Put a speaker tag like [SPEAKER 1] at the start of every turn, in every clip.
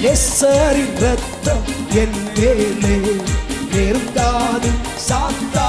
[SPEAKER 1] எஸ்ஸரின் ரத்தம் என் மேலே நெருங்காது சாத்தா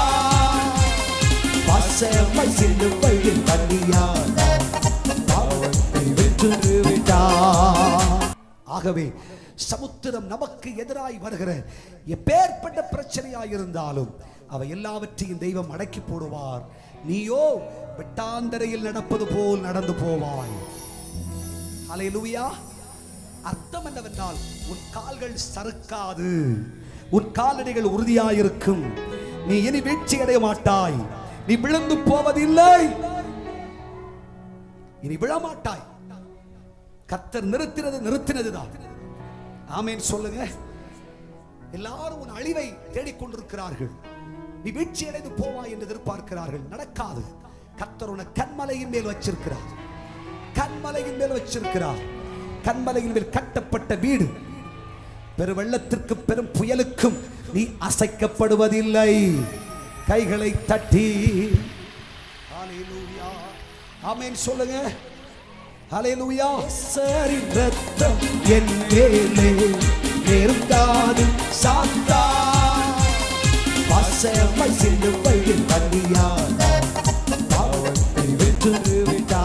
[SPEAKER 1] பசமை சிலுவையில் பள்ளியார் பாவத்தை வென்று விட்டார் ஆகவே சமுத்திரம் நமக்கு எதிராய் வருகிற எப்பேற்பட்ட பிரச்சனையாய் இருந்தாலும் அவை எல்லாவற்றையும் தெய்வம் அடக்கி போடுவார் நீயோ வெட்டாந்தரையில் நடப்பது போல் நடந்து போவாய் ஹalleluya அர்த்தம் என்னவென்றால் உன் கால்கள் சறுக்காது உன் காலடிகள் உறுதியாயிருக்கும் நீ இனி வீழ்ச்சி அடைய மாட்டாய் நீ விழுந்து போவதில்லை இனி விழமாட்டாய் கர்த்தர் நிறுத்தினது நிறுத்தினதுதான் ஆமென் சொல்லுங்க எல்லாரும் உன் அழிவை தேடிக்கொண்டிருக்கிறார்கள் நீ வீழ்ச்சி அடைந்து போவாய் என்று எதிர்பார்க்கிறார்கள் நடக்காது கர்த்தர் உன்னை கண்மலையின் மேல் வச்சிருக்கிறார் கண்மலையின் மேல் வச்சிருக்கிறார் கண்மலையின் மேல் கட்டப்பட்ட வீடு பெரு வெள்ளத்திற்கும் பெரும் புயலுக்கும் நீ அசைக்கப்படுவதில்லை கைகளை தட்டி ஹalleluya ஆமென் சொல்லுங்க ஹalleluya சரின் ரத்தம் என் மேலே நெருங்காது சாத்தா பசமை சிலுவையில் பள்ளியார் பாவத்தை வென்று விட்டார்